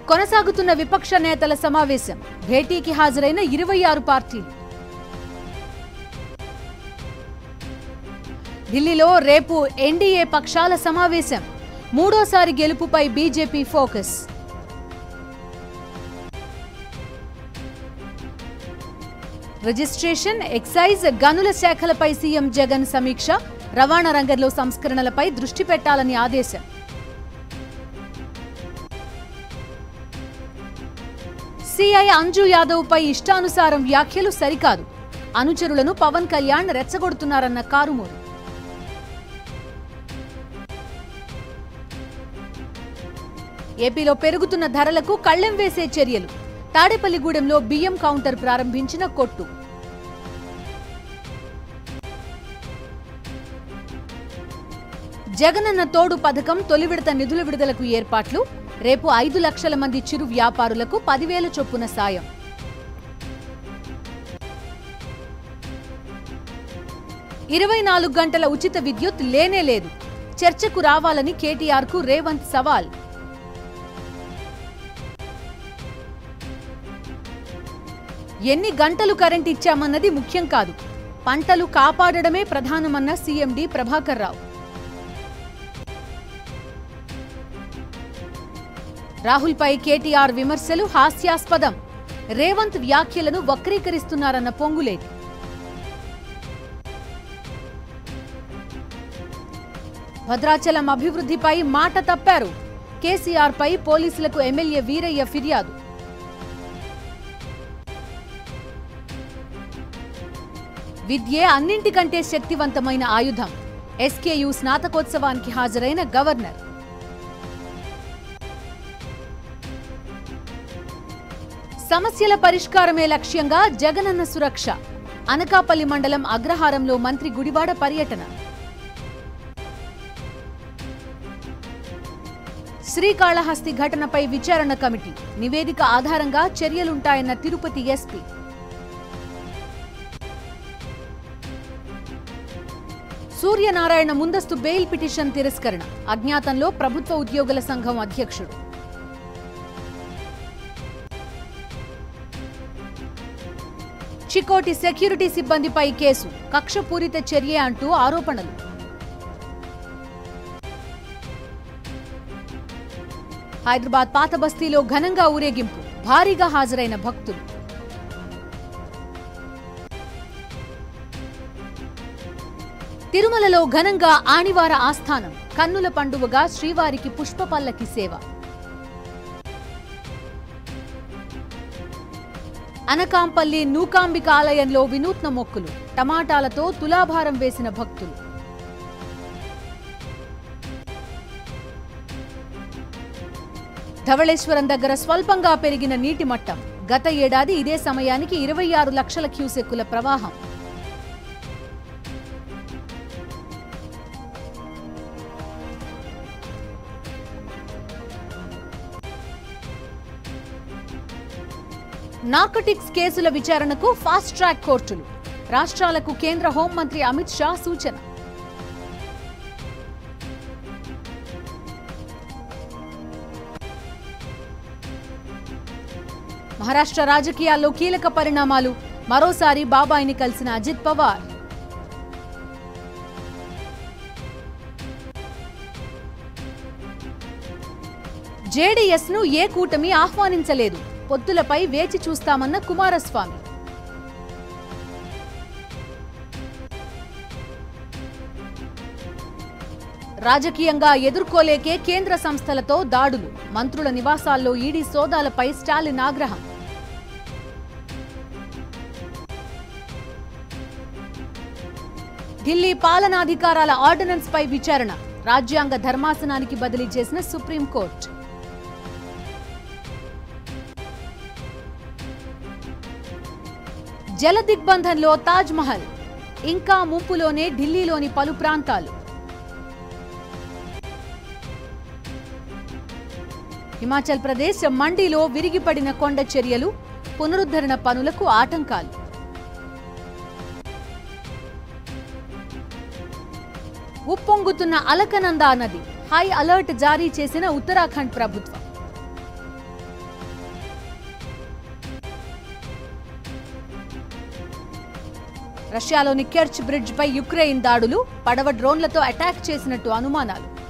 కొనసాగుతున్న విపక్ష నేతల సమావేశం భేటీకి హాజరైన ఇరవై ఆరు పార్టీలు ఢిల్లీలో రేపు ఎన్డీఏ పక్షాల సమావేశం మూడోసారి గెలుపుపై బీజేపీ ఫోకస్ రిజిస్ట్రేషన్ ఎక్సైజ్ గనుల శాఖలపై సీఎం జగన్ సమీక్ష రవాణా రంగంలో సంస్కరణలపై దృష్టి పెట్టాలని ఆదేశం సిఐ అంజు యాదవ్ పై ఇష్టానుసారం వ్యాఖ్యలు సరికాదు అనుచరులను పవన్ కళ్యాణ్ రెచ్చగొడుతున్నారన్న కారుమూరి ఏపీలో పెరుగుతున్న ధరలకు కళ్లెం వేసే చర్యలు తాడేపల్లిగూడెంలో బియ్యం కౌంటర్ ప్రారంభించిన కొట్టు జగనన్న తోడు పథకం తొలి విడత నిధుల విడుదలకు ఏర్పాట్లు రేపు ఐదు లక్షల మంది చిరు వ్యాపారులకు పదివేల చొప్పున సాయం ఇరవై నాలుగు గంటల ఉచిత విద్యుత్ లేనే లేదు చర్చకు రావాలని కేటీఆర్ కు రేవంత్ సవాల్ ఎన్ని గంటలు కరెంట్ ఇచ్చామన్నది ముఖ్యం కాదు పంటలు కాపాడడమే ప్రధానమన్న సీఎండీ ప్రభాకర్ రావు రాహుల్పై కేటీఆర్ విమర్శలు హాస్యాస్పదం రేవంత్ వ్యాఖ్యలను వక్రీకరిస్తున్నారన్న పొంగులేటి భద్రాచలం అభివృద్ధిపై మాట తప్పారు కేసీఆర్ పై పోలీసులకు ఎమ్మెల్యే వీరయ్య ఫిర్యాదు విద్యే అన్నింటికంటే శక్తివంతమైన ఆయుధం ఎస్కేయు స్నాతకోత్సవానికి హాజరైన గవర్నర్ సమస్యల పరిష్కారమే లక్ష్యంగా జగనన్న సురక్ష అనకాపల్లి మండలం అగ్రహారంలో మంత్రి గుడివాడ పర్యటన శ్రీకాళహస్తి ఘటనపై విచారణ కమిటీ నివేదిక ఆధారంగా చర్యలుంటాయన్న తిరుపతి ఎస్పీ సూర్యనారాయణ ముందస్తు బెయిల్ పిటిషన్ తిరస్కరణ అజ్ఞాతంలో ప్రభుత్వ ఉద్యోగుల సంఘం అధ్యక్షుడు చికోటి సెక్యూరిటీ సిబ్బందిపై కేసు కక్షపూరిత చర్య అంటూ ఆరోపణలు హైదరాబాద్ పాత బస్తీలో ఘనంగా ఊరేగింపు భారీగా హాజరైన భక్తులు తిరుమలలో ఘనంగా ఆణివార ఆస్థానం కన్నుల పండువగా శ్రీవారికి పుష్పపల్లకి సేవ అనకాంపల్లి నూకాంబిక ఆలయంలో వినూత్న మొక్కులు టమాటాలతో తులాభారం వేసిన భక్తులు ధవళేశ్వరం దగ్గర స్వల్పంగా పెరిగిన నీటి మట్టం గత ఏడాది ఇదే సమయానికి ఇరవై ఆరు లక్షల క్యూసెక్కుల ప్రవాహం నార్కోటిక్స్ కేసుల విచారణకు ఫాస్ట్ ట్రాక్ కోర్టులు రాష్ట్రాలకు కేంద్ర హోంమంత్రి అమిత్ షా సూచన మహారాష్ట్ర రాజకీయాల్లో కీలక పరిణామాలు మరోసారి బాబాయిని కలిసిన అజిత్ పవార్ జేడీఎస్ ను ఏ కూటమి ఆహ్వానించలేదు పొత్తులపై వేచి చూస్తామన్న కుమారస్వామి రాజకీయంగా ఎదుర్కోలేకే కేంద్ర సంస్థలతో దాడులు మంత్రుల నివాసాల్లో ఈడీ సోదాలపై స్టాలిన్ ఆగ్రహం ఢిల్లీ పాలనాధికారాల ఆర్డినెన్స్ పై విచారణ రాజ్యాంగ ధర్మాసనానికి బదిలీ చేసిన సుప్రీంకోర్టు జల దిగ్బంధంలో తాజ్ మహల్ ఇంకా ముంపులోనే ఢిల్లీలోని పలు ప్రాంతాలు హిమాచల్ ప్రదేశ్ మండిలో విరిగిపడిన కొండ చర్యలు పునరుద్ధరణ పనులకు ఆటంకాలు ఉప్పొంగుతున్న అలకనందా నది హై అలర్ట్ జారీ చేసిన ఉత్తరాఖండ్ ప్రభుత్వం రష్యాలోని కెర్చ్ బ్రిడ్జ్ పై యుక్రెయిన్ దాడులు పడవ డ్రోన్లతో అటాక్ చేసినట్టు అనుమానాలు